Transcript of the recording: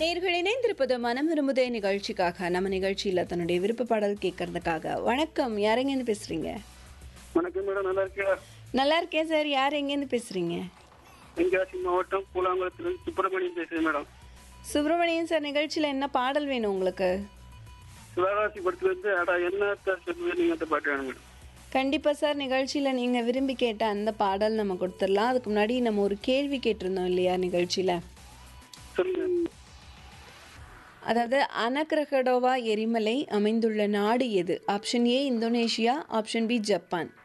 நேர்கள் இணைந்திருப்பது மனம் விரும்புதே நிகழ்ச்சிக்காக நம்ம நிகழ்ச்சியில் தன்னுடைய விருப்ப பாடல் கேட்கறதுக்காக வணக்கம் யார் எங்கேருந்து பேசுறீங்க வணக்கம் மேடம் நல்லா இருக்கீங்களா நல்லா இருக்கேன் சார் யார் எங்கேருந்து பேசுறீங்க தென்காசி மாவட்டம் பூலாங்குளத்திலிருந்து சுப்பிரமணியம் பேசுறேன் மேடம் சுப்பிரமணியன் சார் நிகழ்ச்சியில் என்ன பாடல் வேணும் உங்களுக்கு சிவகாசி படத்துல இருந்து அடா என்ன சொல்லுவேன் நீங்க அந்த பாட்டு வேணும் மேடம் கண்டிப்பாக சார் நிகழ்ச்சியில் நீங்கள் விரும்பி கேட்ட அந்த பாடல் நம்ம கொடுத்துடலாம் அதுக்கு முன்னாடி நம்ம ஒரு கேள்வி கேட்டிருந்தோம் இல்லையா நிகழ்ச்சியில் சொல்லுங்க அதாவது அனக்ரகடோவா எரிமலை அமைந்துள்ள நாடு எது option A Indonesia option B Japan